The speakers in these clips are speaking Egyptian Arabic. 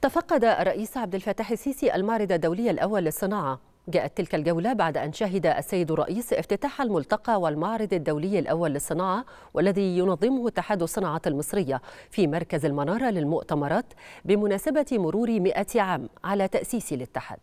تفقد الرئيس عبد الفتاح السيسي المعرض الدولي الأول للصناعة جاءت تلك الجولة بعد أن شهد السيد الرئيس افتتاح الملتقى والمعرض الدولي الأول للصناعة والذي ينظمه اتحاد الصناعة المصرية في مركز المنارة للمؤتمرات بمناسبة مرور 100 عام على تأسيس الاتحاد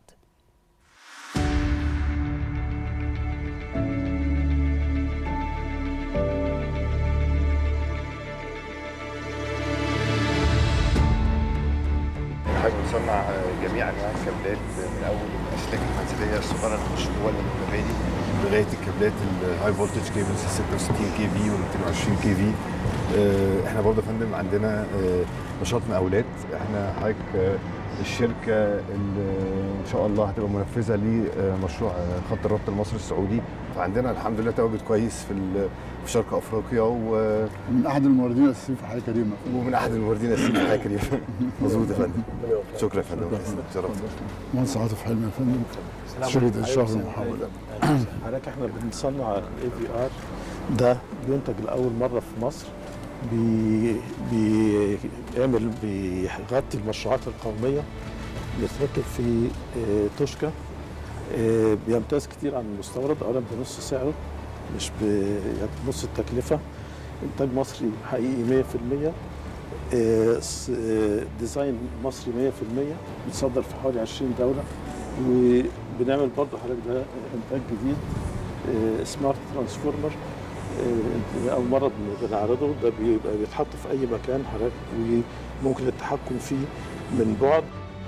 حضرتك بتصنع جميع انواع الكابلات من اول الاسلاك المنزليه الصغيره اللي تخش جوه المباني لغايه الكابلات الهاي فولتج كيبلز 66 كي في و 220 كي في احنا برضه يا فندم عندنا آه، نشاط مقاولات احنا حضرتك الشركه اللي ان شاء الله هتبقى منفذه لمشروع خط الربط المصري السعودي فعندنا الحمد لله تواجد كويس في ال- في شرق افريقيا و- من احد الموردين الاساسيين في حياه كريمه ومن احد الموردين الاساسيين في حياه كريمه مظبوط يا فندم شكرا يا فندم شرفت مهندس عاطف حلمي يا فندم شركه الشهر المحمد حضرتك احنا بنصنع الاي في ار ده بينتج لاول مره في مصر بي بيعمل بيغطي المشروعات القوميه بيتركب في آه، توشكا آه، بيمتاز كتير عن المستورد اولا بنص سعره مش بنص التكلفه انتاج مصري حقيقي 100% آه، س- آه، ديزاين مصري 100% بيتصدر في حوالي 20 دوله وبنعمل برضه حضرتك ده انتاج جديد آه، سمارت ترانسفورمر آه، اول مره بن- بنعرضه ده بيبقى بيتحط في اي مكان حضرتك وممكن التحكم فيه من بعد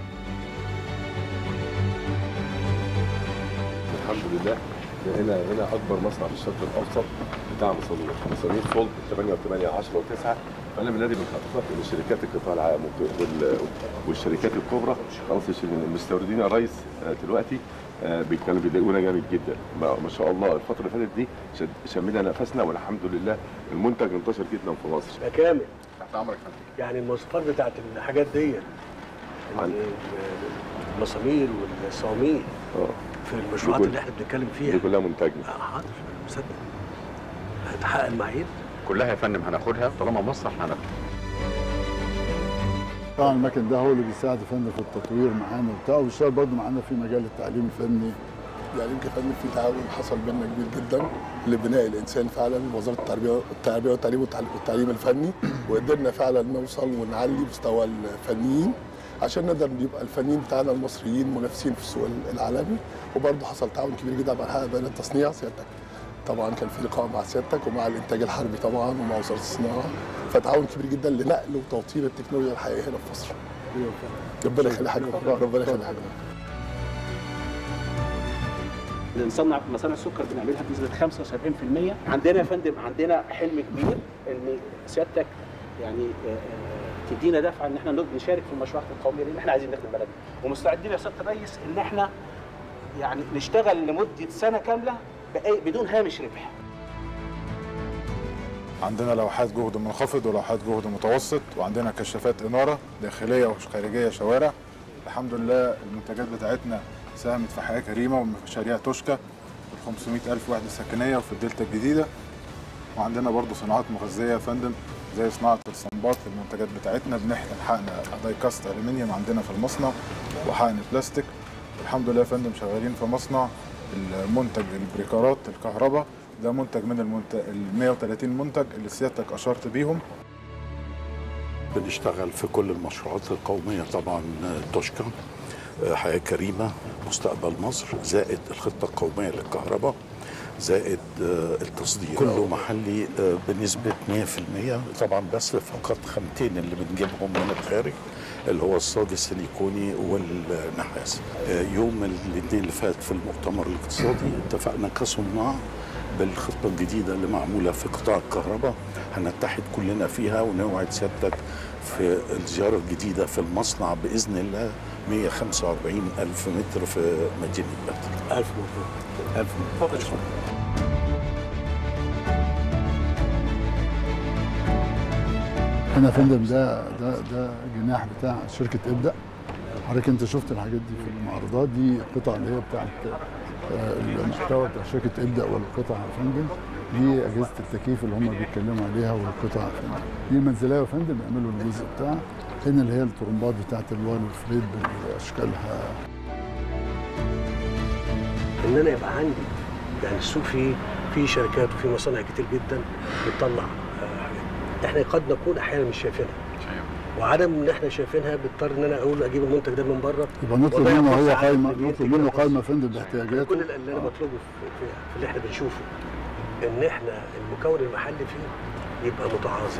الحمد لله هنا هنا اكبر مصنع في الشرق الاوسط بتاع مسامير مسامير فولد 8 و8 10 و9 فانا بنادي من حضرتك ان شركات القطاع العام وك- وال- والشركات الكبرى خلاص الش- المستوردين يا ريس آه، دلوقتي آه، بيتكلموا بيضايقونا جامد جدا ما ما شاء الله الفتره اللي فاتت دي شد- شمينا نفسنا والحمد لله المنتج انتشر جدا في مصر ده كامل تحت امرك يا فندم. يعني المواصفات بتاعت الحاجات دي عن- المسامير والصواميل اه في المشروعات دي كل- اللي احنا بنتكلم دي فيها كلها منتجنا آه، حاضر مصدق هتحقق المعايير كلها يا فندم هناخدها طالما مصر هناخدها طبعا المكن ده هو اللي بيساعد يا فندم في التطوير معانا وبتاع وبيشتغل برضه معانا في مجال التعليم الفني يعني يمكن فندم في تعاون حصل بيننا كبير جدا لبناء الانسان فعلا وزاره التربيه التربيه والتعليم والتعليم- والتعليم الفني وقدرنا فعلا نوصل ونعلي مستوى الفنيين عشان نقدر يبقى الفنيين بتاعنا المصريين منافسين في السوق العالمي وبرضه حصل تعاون كبير جدا مع بين التصنيع سيادتك طبعا كان في لقاء مع سيادتك ومع الانتاج الحربي طبعا ومع وزاره الصناعه فتعاون كبير جدا لنقل وتوطين التكنولوجيا الحقيقيه هنا في مصر ربنا يخلي حضرتك ربنا يخلي حضرتك نصنع مصانع السكر بنعملها بنسبه 75% عندنا يا فندم عندنا حلم كبير ان سيادتك يعني آه، آه، تدينا دفعه ان احنا نشارك في المشروعات القوميه لان احنا عايزين نخدم بلدنا ومستعدين يا سياده الرئيس ان احنا يعني نشتغل لمده سنه كامله بأي بدون هامش ربح عندنا لوحات جهد منخفض ولوحات جهد متوسط وعندنا كشافات إنارة داخلية وخارجية شوارع الحمد لله المنتجات بتاعتنا ساهمت في حياة كريمة ومشاريع توشكا في 500 ألف وحدة سكنية وفي الدلتا الجديدة وعندنا برضو صناعات مغذية يا فندم زي صناعة الصنباط المنتجات بتاعتنا بنحقن حقن داي كاست ألومنيوم عندنا في المصنع وحقن بلاستيك الحمد لله يا فندم شغالين في مصنع المنتج البريكارات الكهرباء ده منتج من المنتج ال 130 منتج اللي سيادتك اشرت بيهم بنشتغل في كل المشروعات القومية طبعا توشكا آه، حياة كريمة مستقبل مصر زائد الخطة القومية للكهرباء زائد آه، التصدير كله محلي آه، بنسبة 100% طبعا بس فقط خامتين اللي بنجيبهم من الخارج اللي هو الصاج السيليكوني والنحاس آه، يوم الاثنين اللي فات في المؤتمر الاقتصادي اتفقنا كصناع بالخطة الجديدة اللي معمولة في قطاع الكهرباء هنتحد كلنا فيها ونوعد سيادتك في الزيارة الجديدة في المصنع بإذن الله 145 ألف متر في مدينة بدر الف مبروك الف مبروك اتفضل هنا يا فندم ده ده ده جناح بتاع شركه ابدا حضرتك انت شفت الحاجات دي في المعروضات دي قطع اللي هي بتاعت آه، المحتوى بتاع شركه ابدا والقطع يا فندم دي اجهزه التكييف اللي هم بيتكلموا عليها والقطع يا فندم دي المنزليه يا فندم بيعملوا الجزء بتاع هنا اللي هي الطرمبات بتاعت الوان والفريد باشكالها ان انا يبقى عندي يعني السوق فيه في شركات وفي مصانع كتير جدا بتطلع آه، حاجات احنا قد نكون احيانا مش شايفينها وعدم ان احنا شايفينها بيضطر ان انا اقول اجيب المنتج ده من بره يبقى نطلب وأضيع منه فرصة هو عالية قائمه إن نطلب ينتج منه في قائمه مصر. فندم كل باحتياجاته اللي اللي انا بطلبه في, في, في اللي احنا بنشوفه ان احنا المكون المحلي فيه يبقى متعاظم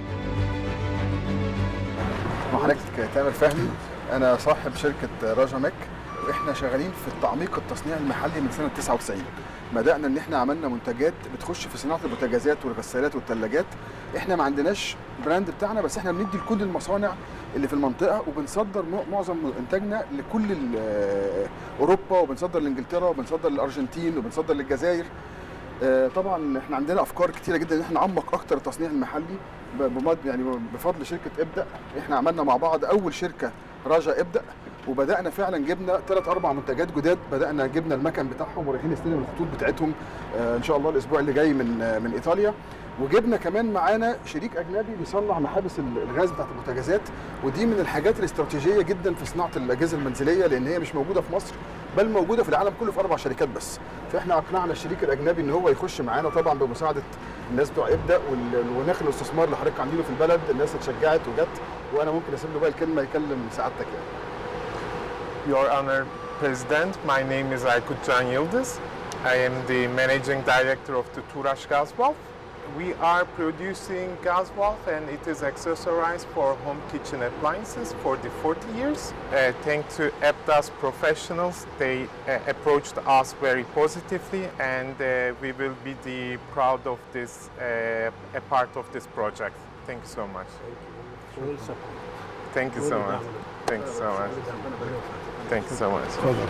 حضرتك تامر فهمي انا صاحب شركه راجا ماك واحنا شغالين في التعميق التصنيع المحلي من سنه 99 بدانا ان احنا عملنا منتجات بتخش في صناعه البوتاجازات والغسالات والثلاجات احنا ما عندناش براند بتاعنا بس احنا بندي لكل المصانع اللي في المنطقه وبنصدر م- معظم انتاجنا لكل ال- اوروبا وبنصدر لانجلترا وبنصدر للارجنتين وبنصدر للجزائر آه، طبعا احنا عندنا افكار كتيره جدا ان احنا نعمق اكتر التصنيع المحلي ب- بمد يعني بفضل شركه ابدا احنا عملنا مع بعض اول شركه راجا ابدا وبدانا فعلا جبنا ثلاث اربع منتجات جداد بدانا جبنا المكن بتاعهم ورايحين نستلم الخطوط بتاعتهم آه، ان شاء الله الاسبوع اللي جاي من آه، من ايطاليا وجبنا كمان معانا شريك اجنبي بيصنع محابس ال- الغاز بتاعت البوتاجازات ودي من الحاجات الاستراتيجيه جدا في صناعه الاجهزه المنزليه لان هي مش موجوده في مصر بل موجوده في العالم كله في اربع شركات بس فاحنا اقنعنا الشريك الاجنبي ان هو يخش معانا طبعا بمساعده الناس بتوع ابدا وال- والمناخ الاستثمار اللي حضرتك عاملينه في البلد الناس اتشجعت وجت وانا ممكن اسيب له بقى الكلمه يكلم سعادتك يعني Your Honor President, my name is Aykut Can Yıldız. I am the Managing Director of the Turaş Gazvalve. We are producing Gazvalve and it is accessorized for home kitchen appliances for the 40 years. Uh, thanks to EPDA's professionals, they uh, approached us very positively and uh, we will be the proud of this, uh, a part of this project. Thank you so much. Thank you so much. Thank you so much. Thank you so much. اتفضل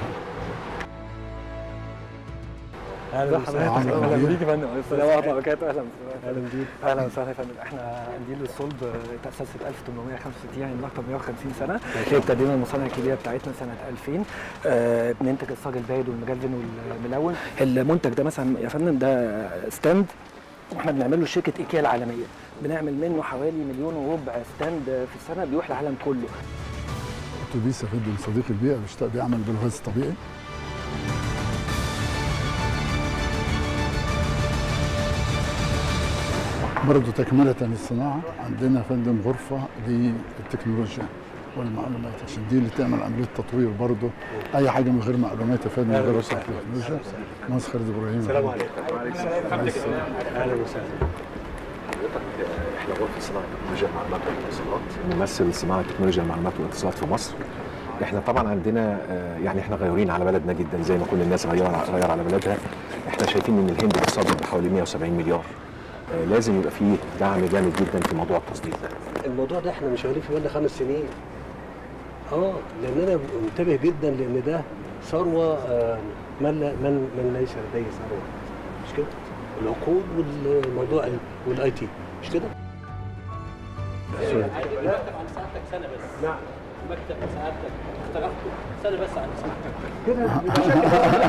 اهلا وسهلا عمرو اهلا أمير. بيك يا فندم السلام ورحمه الله وبركاته اهلا اهلا بيك اهلا وسهلا يا فندم احنا قنديل الصلب تاسست 1865 يعني من اكثر من 150 سنه ابتدينا المصانع الكبيره بتاعتنا سنه 2000 آه، بننتج الصاج البارد والمجلفن والملون المنتج ده مثلا يا فندم ده ستاند احنا بنعمل له شركه ايكيا العالميه بنعمل منه حوالي مليون وربع ستاند في السنه بيروح العالم كله اتوبيس يا فندم صديق البيئه بيشتغل بيعمل بالغاز الطبيعي برضه تكملة للصناعة عندنا يا فندم غرفة للتكنولوجيا والمعلومات عشان دي اللي تعمل عملية تطوير برضه أي حاجة من غير معلومات يا فندم من أهلا غير وسهلا. التكنولوجيا مهندس خالد إبراهيم السلام عليكم عليه السلام. اهلا وسهلا حضرتك احنا غرفه صناعه تكنولوجيا المعلومات والاتصالات نمثل صناعه تكنولوجيا المعلومات والاتصالات في مصر احنا طبعا عندنا آه، يعني احنا غيورين على بلدنا جدا زي ما كل الناس غير غير على بلدها احنا شايفين ان الهند بتصدر بحوالي 170 مليار آه، لازم يبقى فيه دعم جامد جدا في موضوع التصدير الموضوع ده احنا مش شغالين فيه بقالنا خمس سنين اه لان انا منتبه جدا لان ده ثروه آه، من لا من من ليس لديه ثروه مش كده؟ العقول والموضوع والاي تي مش كده؟ ساعتك سنه بس نعم مكتب سعادتك اخترقته سنه بس عن سعادتك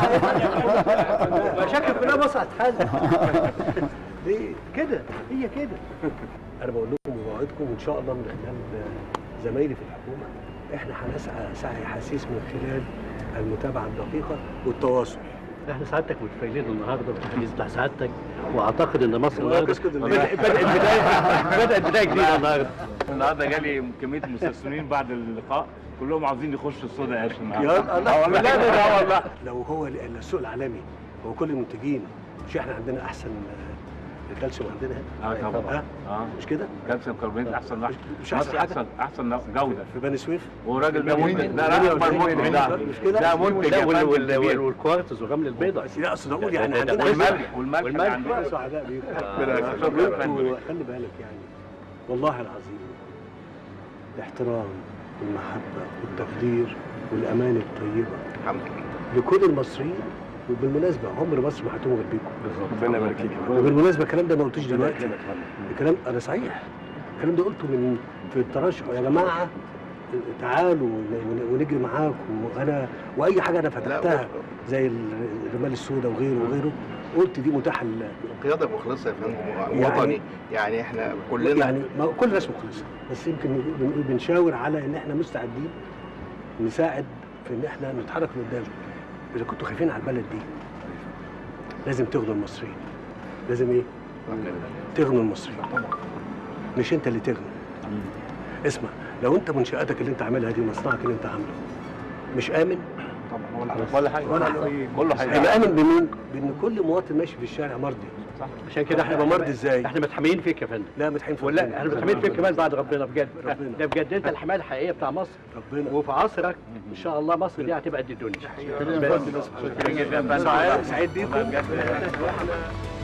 كده مشاكل كلها بص هتحل ليه كده هي كده انا بقول لكم وبوعدكم وان شاء الله من خلال آه، زمايلي في الحكومه احنا هنسعى سعي حسيس من خلال المتابعه الدقيقه والتواصل احنا سعادتك متفائلين النهارده بالتحديث بتاع سعادتك واعتقد ان مصر الله النهارده يسكت الله. بدأ- بدات بدايه بدات بدايه جديده النهارده النهارده جالي كميه مستثمرين بعد اللقاء كلهم عاوزين يخشوا الصودا عيش يا النهارده الله آه والله لا لا لا والله لو هو ال- السوق العالمي هو كل المنتجين مش احنا عندنا احسن آه، الكالسيوم عندنا اه طبعا ها؟ اه مش كده؟ كالسيوم كربونات احسن واحد مش أحسن مصر حاجة؟ احسن احسن جوده في بني سويف والراجل ده المنتج- منتج ده ده اكبر منتج ده مش كده؟ ده منتج لا يا وال- فندم وال- كبير. والكوارتز والرمل البيضاء لا اقصد اقول يعني ده- عندنا والملح والملح اللي والملح عندنا. بقى سعداء بيكم آه، شكراً يا فندم. وانتوا خلي بالك يعني والله العظيم الاحترام والمحبه والتقدير والامان الطيبه الحمد لله لكل المصريين وبالمناسبه عمر مصر ما هتقوم غير بيكم ربنا يبارك فيك وبالمناسبه الكلام ده ما قلتوش دلوقتي الكلام انا صحيح الكلام ده قلته من في الترشح يا جماعه تعالوا ون- ونجري معاكم وانا واي حاجه انا فتحتها زي ال- الرمال السوداء وغيره وغيره قلت دي متاحه لله قياده مخلصه يا فندم يعني- وطني يعني احنا كلنا يعني ما كل الناس مخلصه بس يمكن بنقول بنشاور على ان احنا مستعدين نساعد في ان احنا نتحرك لقدام اذا كنتوا خايفين على البلد دي لازم تغنوا المصريين لازم ايه؟ تغنوا المصريين مش انت اللي تغني اسمع لو انت منشاتك اللي انت عاملها دي مصنعك اللي انت عامله مش امن طبعا ولا حاجه ولا كله حاجه كله هيبقى هيبقى امن بمين؟ بان كل مواطن ماشي في الشارع مرضي صح عشان كده احنا يبقى مرضي ازاي؟ احنا متحملين فيك يا فندم لا متحملين في ولا ربنا. احنا متحملين فيك كمان بعد ربنا بجد ربنا. ده بجد انت الحمايه الحقيقيه بتاع مصر ربنا وفي عصرك ان شاء الله مصر دي هتبقى قد الدنيا شكرا جدا. سعيد بيكم